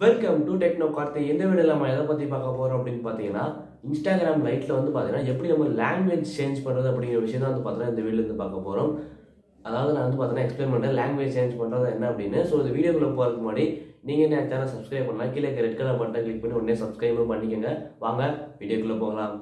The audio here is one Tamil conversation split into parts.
வெல்கம் டு டெக்னோ கார்த்தி எந்த வீடியோவில் நம்ம எதை பற்றி பார்க்க போகிறோம் அப்படின்னு பார்த்தீங்கன்னா இன்ஸ்டாகிராம் லைட்டில் வந்து பார்த்தீங்கன்னா எப்படி நம்ம லாங்குவேஜ் சேஞ்ச் பண்ணுறது அப்படிங்கிற விஷயம் தான் வந்து பார்த்தீங்கன்னா இந்த வீடியோ வந்து பார்க்க போகிறோம் அதாவது நான் வந்து பார்த்தீங்கன்னா எக்ஸ்பிளைன் பண்ணுறேன் லாங்குவேஜ் சேஞ்ச் பண்ணுறது என்ன அப்படின்னு ஸோ இந்த வீடியோக்குள்ளே போகிறதுக்கு முன்னாடி நீங்கள் என்ன சேனல் சப்ஸ்கிரைப் பண்ணலாம் கீழே ரெட் கலர் பட்டன் கிளிக் பண்ணி உடனே சப்ஸ்கிரைபும் பண்ணிக்கோங்க வாங்க வீடியோக்குள்ளே போகலாம்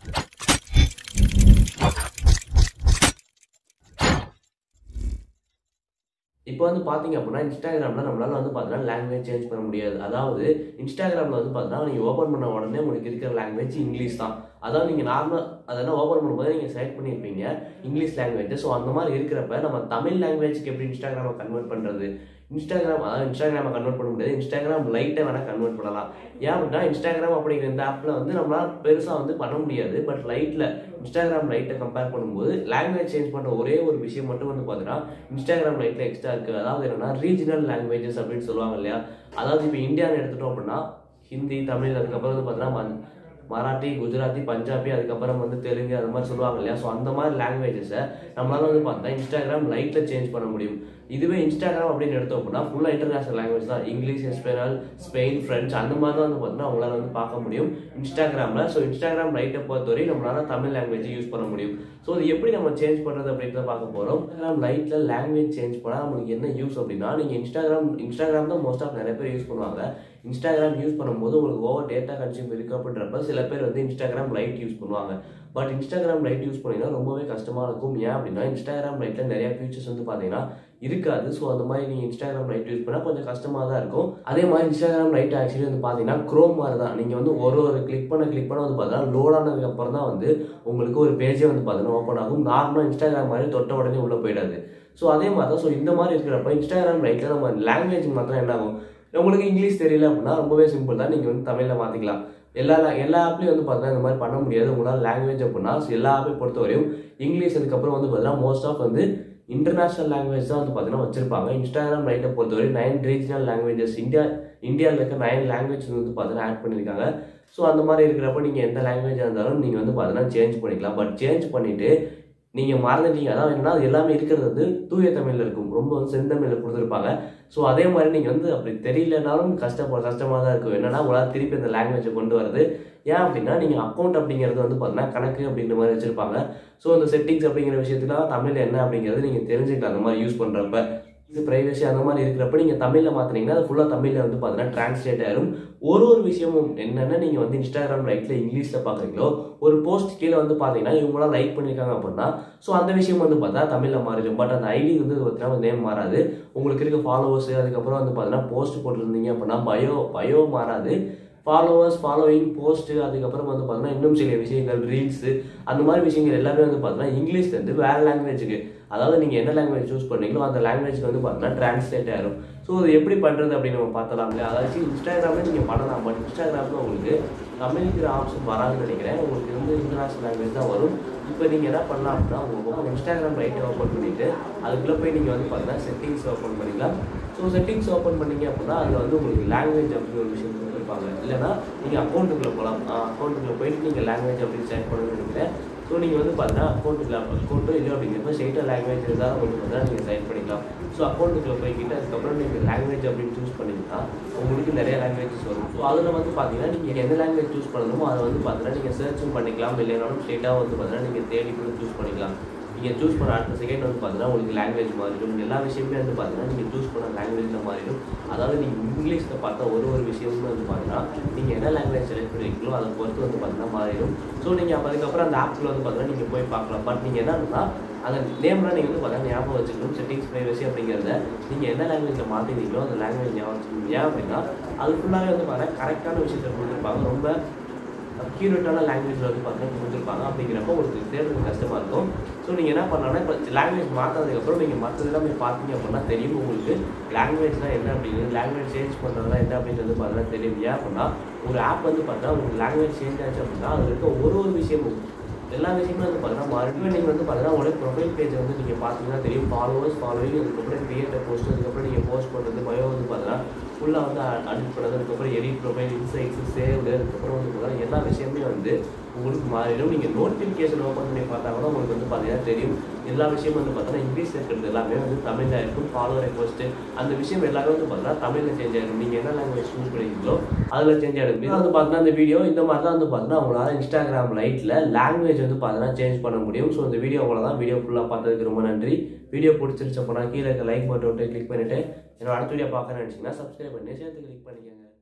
இப்போ வந்து பார்த்தீங்க அப்படின்னா இன்ஸ்டாகிராமில் நம்மளால வந்து பார்த்தீங்கன்னா லாங்குவேஜ் சேஞ்ச் பண்ண முடியாது அதாவது இன்ஸ்டாகிராமில் வந்து பார்த்தீங்கன்னா நீங்கள் ஓப்பன் பண்ண உடனே உங்களுக்கு இருக்கிற லாங்குவேஜ் இங்கிலீஷ் தான் அதாவது நீங்கள் நார்மல் அதெல்லாம் ஓப்பன் பண்ணும்போது நீங்கள் செலக்ட் பண்ணியிருப்பீங்க இங்கிலீஷ் லாங்குவேஜ் ஸோ அந்த மாதிரி இருக்கிறப்ப நம்ம தமிழ் லாங்குவேஜ்க்கு எப்படி இன்ஸ்டாகிராமை கன்வெர்ட் பண்ணுறது இன்ஸ்டாகிராம் அதாவது இன்ஸ்டாகிராமை கன்வெர்ட் பண்ண முடியாது இன்ஸ்டாகிராம் லைட்டை வேணால் கன்வெர்ட் பண்ணலாம் ஏன் அப்படின்னா இன்ஸ்டாகிராம் அப்படிங்கிற இந்த ஆப்பில் வந்து நம்மளால் பெருசாக வந்து பண்ண முடியாது பட் லைட்டில் இன்ஸ்டாகிராம் லைட்டை கம்பேர் பண்ணும்போது லாங்குவேஜ் சேஞ்ச் பண்ணுற ஒரே ஒரு விஷயம் மட்டும் வந்து பார்த்தீங்கன்னா இன்ஸ்டாகிராம் லைட்டில் எக்ஸ்ட்ரா இருக்குது அதாவது என்னன்னா ரீஜனல் லாங்குவேஜஸ் அப்படின்னு சொல்லுவாங்க இல்லையா அதாவது இப்போ இந்தியான்னு எடுத்துட்டோம் அப்படின்னா ஹிந்தி தமிழ் அதுக்கப்புறம் வந்து பார்த்தீங்கன்னா ம- மராட்டி குஜராத்தி பஞ்சாபி அதுக்கப்புறம் வந்து தெலுங்கு அது மாதிரி சொல்லுவாங்க இல்லையா ஸோ அந்த மாதிரி லாங்குவேஜஸை நம்மளால வந்து பார்த்தா இன்ஸ்டாகிராம் லைட்டில் சேஞ்ச் பண்ண முடியும் இதுவே இன்ஸ்டாகிராம் அப்படின்னு எடுத்தோம் அப்படின்னா ஃபுல்லாக இன்டர்நேஷனல் லாங்குவேஜ் தான் இங்கிலீஷ் எஸ்பெனல் ஸ்பெயின் ஃப்ரெஞ்ச் அந்த மாதிரி தான் வந்து பார்த்தீங்கன்னா அவங்களால வந்து பார்க்க முடியும் இன்ஸ்டாகிராமில் ஸோ இன்ஸ்டாகிராம் லைட்டை பொறுத்தவரை நம்மளால தமிழ் லாங்குவேஜ் யூஸ் பண்ண முடியும் ஸோ அது எப்படி நம்ம சேஞ்ச் பண்ணுறது அப்படின்றத பார்க்க போகிறோம் இன்ஸ்டாகிராம் லைட்டில் லாங்குவேஜ் சேஞ்ச் பண்ணால் நம்மளுக்கு என்ன யூஸ் அப்படின்னா நீங்கள் இன்ஸ்டாகிராம் இன்ஸ்டாகிராம் தான் மோஸ்ட் ஆஃப் நிறைய பேர் யூஸ் பண்ணுவாங்க இன்ஸ்டாகிராம் யூஸ் பண்ணும்போது உங்களுக்கு ஓவர் டேட்டா கன்சியூம் இருக்கு அப்படின்றப்ப சில பேர் வந்து இன்ஸ்டாகிராம் லைட் யூஸ் பண்ணுவாங்க பட் இன்ஸ்டாகிராம் லைட் யூஸ் பண்ணிங்கன்னா ரொம்பவே கஷ்டமாக இருக்கும் ஏன் அப்படின்னா இன்ஸ்டாகிராம் லைட்டில் நிறைய ஃபீச்சர்ஸ் வந்து பார்த்தீங்கன்னா இருக்காது ஸோ அந்த மாதிரி நீங்கள் இன்ஸ்டாகிராம் லைட் யூஸ் பண்ணால் கொஞ்சம் கஷ்டமாக தான் இருக்கும் அதே மாதிரி இன்ஸ்டாகிராம் லைட் ஆக்சுவலி வந்து பார்த்தீங்கன்னா க்ரோம் மாதிரி தான் நீங்கள் வந்து ஒரு ஒரு கிளிக் பண்ண கிளிக் பண்ண வந்து பார்த்தீங்கன்னா லோட் ஆனதுக்கு அப்புறம் தான் வந்து உங்களுக்கு ஒரு பேஜே வந்து பார்த்தீங்கன்னா ஓப்பன் ஆகும் நார்மலாக இன்ஸ்டாகிராம் மாதிரி தொட்ட உடனே உள்ளே போயிடாது ஸோ அதே மாதிரி தான் ஸோ இந்த மாதிரி இருக்கிறப்ப இன்ஸ்டாகிராம் லைட்டில் நம்ம லாங்குவேஜ் மாத்திரம் என்ன ஆகும் உங்களுக்கு இங்கிலீஷ் தெரியல அப்படின்னா ரொம்பவே சிம்பிள் தான் நீங்கள் வந்து தமிழில் மாற்றிக்கலாம் எல்லா எல்லா ஆப்லையும் வந்து பார்த்தீங்கன்னா இந்த மாதிரி பண்ண முடியாது உங்களால் லாங்குவேஜ் அப்படின்னா so எல்லா ஆப்பையும் பொறுத்தவரையும் இங்கிலீஷ் அதுக்கப்புறம் வந்து பார்த்தீங்கன்னா மோஸ்ட் ஆஃப் வந்து இன்டர்நேஷனல் லாங்குவேஜ் தான் வந்து பார்த்தீங்கன்னா வச்சிருப்பாங்க இன்ஸ்டாகிராம் லைட்டை பொறுத்தவரை நைன் ரீஜனல் லாங்குவேஜஸ் இந்தியா இந்தியாவில் இருக்க நைன் லாங்குவேஜ் வந்து பார்த்தீங்கன்னா ஆட் பண்ணியிருக்காங்க ஸோ அந்த மாதிரி இருக்கிறப்ப நீங்கள் எந்த லாங்குவேஜாக இருந்தாலும் நீங்கள் வந்து பார்த்தீங்கன்னா சேஞ்ச் பண்ணிக்கலாம் பட் சேஞ்ச் பண்ணிவிட்டு நீங்கள் மறந்துட்டீங்க அதாவது என்னன்னா அது எல்லாமே இருக்கிறது வந்து தூய தமிழில் இருக்கும் ரொம்ப வந்து செந்தமிழில் கொடுத்துருப்பாங்க ஸோ அதே மாதிரி நீங்கள் வந்து அப்படி தெரியலனாலும் கஷ்டப்பட கஷ்டமாக தான் இருக்கும் என்னன்னா உங்களால் திருப்பி அந்த லாங்குவேஜை கொண்டு வரது ஏன் அப்படின்னா நீங்கள் அக்கௌண்ட் அப்படிங்கிறது வந்து பார்த்தீங்கன்னா கணக்கு அப்படின்ற மாதிரி வச்சுருப்பாங்க ஸோ அந்த செட்டிங்ஸ் அப்படிங்கிற விஷயத்துல தமிழ் என்ன அப்படிங்கிறது நீங்கள் தெரிஞ்சுக்கலாம் அந்த மாதிரி யூஸ் பண்ணுறப்ப இது ப்ரைவசி அந்த மாதிரி இருக்கிறப்ப நீங்கள் தமிழில் மாற்றினீங்கன்னா அது ஃபுல்லாக தமிழில் வந்து பார்த்தீங்கன்னா டிரான்ஸ்லேட் ஆயிரும் ஒரு ஒரு விஷயமும் என்னென்ன நீங்கள் வந்து இன்ஸ்டாகிராம் லைட்டில் இங்கிலீஷில் பார்க்குறீங்களோ ஒரு போஸ்ட் கீழே வந்து பார்த்தீங்கன்னா இவங்களாம் லைக் பண்ணியிருக்காங்க அப்படின்னா ஸோ அந்த விஷயம் வந்து பார்த்தா தமிழில் மாறிடும் பட் அந்த ஐடி வந்து பார்த்தீங்கன்னா நேம் மாறாது உங்களுக்கு இருக்க ஃபாலோவர்ஸ் அதுக்கப்புறம் வந்து பார்த்தீங்கன்னா போஸ்ட் போட்டிருந்தீங்க அப்படின்னா பயோ பயோ மாறாது ஃபாலோவர்ஸ் ஃபாலோவிங் போஸ்ட்டு அதுக்கப்புறம் வந்து பார்த்தீங்கன்னா இன்னும் சில விஷயங்கள் ரீல்ஸு அந்த மாதிரி விஷயங்கள் எல்லாமே வந்து பார்த்தீங்கன்னா இங்கிலீஷ்லேருந்து வேறு லாங்குவேஜுக்கு அதாவது நீங்கள் என்ன லாங்குவேஜ் சூஸ் பண்ணீங்களோ அந்த லாங்குவேஜ்க்கு வந்து பார்த்தீங்கன்னா டிரான்ஸ்லேட் ஆயிரும் ஸோ அது எப்படி பண்ணுறது அப்படின்னு நம்ம பார்த்தலாம் இல்லையா அதாச்சும் இன்ஸ்டாகிராமில் நீங்கள் பண்ணலாம் பட் இன்ஸ்டாகிராமில் உங்களுக்கு தமிழ்ங்கிற ஆப்ஷன் வராதுன்னு நினைக்கிறேன் உங்களுக்கு வந்து இன்டர்நேஷனல் லாங்குவேஜ் தான் வரும் இப்போ நீங்கள் என்ன பண்ணலாம் அப்படின்னா உங்களுக்கு இன்ஸ்டாகிராம் ரைட்டை ஓப்பன் பண்ணிவிட்டு அதுக்குள்ளே போய் நீங்கள் வந்து பார்த்தீங்கன்னா செட்டிங்ஸ் ஓப்பன் பண்ணிக்கலாம் ஸோ செட்டிங்ஸ் ஓப்பன் பண்ணீங்க அப்படின்னா அதில் வந்து உங்களுக்கு லாங்குவேஜ் அப்படின்னு ஒரு விஷயம் கொடுத்துருப்பாங்க இல்லைன்னா நீங்கள் அக்கௌண்ட்டுக்குள்ளே போகலாம் அக்கௌண்ட்டுக்குள்ளே போயிட்டு நீங்கள் லாங்குவேஜ் அப்படின்னு செலக்ட் பண்ணணும்னு நினைக்கிறேன் ஸோ நீங்கள் வந்து பார்த்தீங்கன்னா அக்கௌண்ட்டுக்குள்ள அக்கௌண்ட்டும் இல்லை அப்படிங்கிறப்ப ஸ்டேட்டாக லாங்குவேஜ் இருந்தால் வந்து பார்த்தீங்கன்னா நீங்கள் செலக்ட் பண்ணிக்கலாம் ஸோ அக்கௌண்ட்டுக்குள்ள போய்கிட்டு அதுக்கப்புறம் நீங்கள் லாங்குவேஜ் அப்படின்னு சூஸ் பண்ணிங்கன்னா உங்களுக்கு நிறைய லாங்குவேஜஸ் வரும் ஸோ அதில் வந்து பார்த்தீங்கன்னா நீங்கள் எந்த லாங்குவேஜ் சூஸ் பண்ணணுமோ அதை வந்து பார்த்தீங்கன்னா நீங்கள் சர்ச்சும் பண்ணிக்கலாம் இல்லைனாலும் ஸ்டேட்டாக வந்து பார்த்தீங்கன்னா நீங்கள் தேடி கூட சூஸ் பண்ணிக்கலாம் நீங்கள் சூஸ் பண்ண அடுத்த செகண்ட் வந்து பார்த்தீங்கன்னா உங்களுக்கு லாங்குவேஜ் மாறிடும் எல்லா விஷயமே வந்து பார்த்தீங்கன்னா நீங்கள் சூஸ் பண்ண லாங்குவேஜில் மாறிடும் அதாவது நீங்கள் இங்கிலீஷில் பார்த்தா ஒரு ஒரு விஷயமும் வந்து பார்த்தீங்கன்னா நீங்கள் என்ன லாங்குவேஜ் செலக்ட் பண்ணிருக்கீங்களோ அதை பொறுத்து வந்து பார்த்தீங்கன்னா மாறிடும் ஸோ நீங்கள் அப்போ அதுக்கப்புறம் அந்த ஆப்பில் வந்து பார்த்தீங்கன்னா நீங்கள் போய் பார்க்கலாம் பட் நீங்கள் என்னன்னா அந்த நேம்லாம் நீங்கள் வந்து பார்த்தீங்கன்னா ஞாபகம் வச்சுக்கணும் செட்டிங்ஸ் ப்ரைவசி அப்படிங்கிறத நீங்கள் என்ன லாங்குவேஜில் மாற்றினீங்களோ அந்த லாங்குவேஜ் ஞாபகம் வச்சுக்கணும் ஏன் அப்படின்னா அது ஃபுல்லாகவே வந்து பார்த்தீங்கன்னா கரெக்டான விஷயத்தை கொடுத்துருப்பாங்க ரொம்ப அக்யூரேட்டான லாங்குவேஜில் வந்து பார்த்தீங்கன்னா கொடுத்துருப்பாங்க அப்படிங்கிறப்ப உங்களுக்கு தேடுறது கஷ்டமாக இருக்கும் ஸோ நீங்கள் என்ன பண்ணலாம்னா இப்போ லாங்குவேஜ் மாற்றினதுக்கப்புறம் நீங்கள் மற்றதெல்லாம் போய் பார்த்தீங்க அப்படின்னா தெரியும் உங்களுக்கு லாங்குவேஜ்லாம் என்ன அப்படின்னு லாங்குவேஜ் சேஞ்ச் பண்ணுறதுலாம் என்ன அப்படின்றது பார்த்தீங்கன்னா தெரியும் ஏன் அப்படின்னா ஒரு ஆப் வந்து பார்த்தா உங்களுக்கு லாங்குவேஜ் சேஞ்ச் ஆச்சு அப்படின்னா அதில் இருக்க ஒரு ஒரு விஷயமும் எல்லா விஷயமும் வந்து பார்த்தீங்கன்னா மறுபடியும் நீங்கள் வந்து பார்த்தீங்கன்னா உங்களோட ப்ரொஃபைல் பேஜை வந்து நீங்கள் பார்த்தீங்கன்னா தெரியும் ஃபாலோவர்ஸ் ஃபாலோவிங் அதுக்கப்புறம் கிரியேட்டர் போஸ்ட் அதுக்கப்புறம் நீங்கள் போஸ்ட் பண்ணுறது பயோ வந்து பார்த்தீங்கன்னா ஃபுல்லாக வந்து அடிட் பண்ணது அதுக்கப்புறம் எடிட் ப்ரொஃபைல் இன்சைட்ஸ் சேவ்டு அதுக்கப்புறம் வந்து பார்த்தீங்கன்னா எல்லா விஷயமே வந்து உங்களுக்கு மாறிடும் நீங்கள் நோட்டிஃபிகேஷன் ஓப்பன் பண்ணி பார்த்தா கூட உங்களுக்கு வந்து பார்த்தீங்கன்னா தெரியும் எல்லா விஷயமும் வந்து பார்த்தீங்கன்னா இங்கிலீஷ் இருக்கிறது எல்லாமே வந்து தமிழில் இருக்கும் ஃபாலோவர் ரெக்வஸ்ட்டு அந்த விஷயம் எல்லாமே வந்து பார்த்தீங்கன்னா தமிழில் சேஞ்ச் ஆகிடும் நீங்கள் என்ன லாங்குவேஜ் சூஸ் பண்ணிக்கிறீங்களோ அதில் சேஞ்ச் ஆகிடும் இது வந்து பார்த்தீங்கன்னா இந்த வீடியோ இந்த மாதிரி தான் வந்து பார்த்தீங்கன்னா உங்களால் இன்ஸ்டாகிராம் லைட்டில் லாங்குவேஜ் வந்து பார்த்தீங்கன்னா சேஞ்ச் பண்ண முடியும் ஸோ இந்த வீடியோ உங்களை தான் வீடியோ ஃபுல்லாக பார்த்ததுக்கு ரொம்ப நன்றி வீடியோ பிடிச்சிருச்சு போனால் கீழே இருக்க லைக் பட்டன் கிளிக் பண்ணிவிட்டு என்னோட அடுத்த வீடியோ பார்க்க நினச்சிங்கன்னா சப்ஸ்கிரைப் பண்ணி சேர்த்து கிளிக் பண்ணிக்கோங்க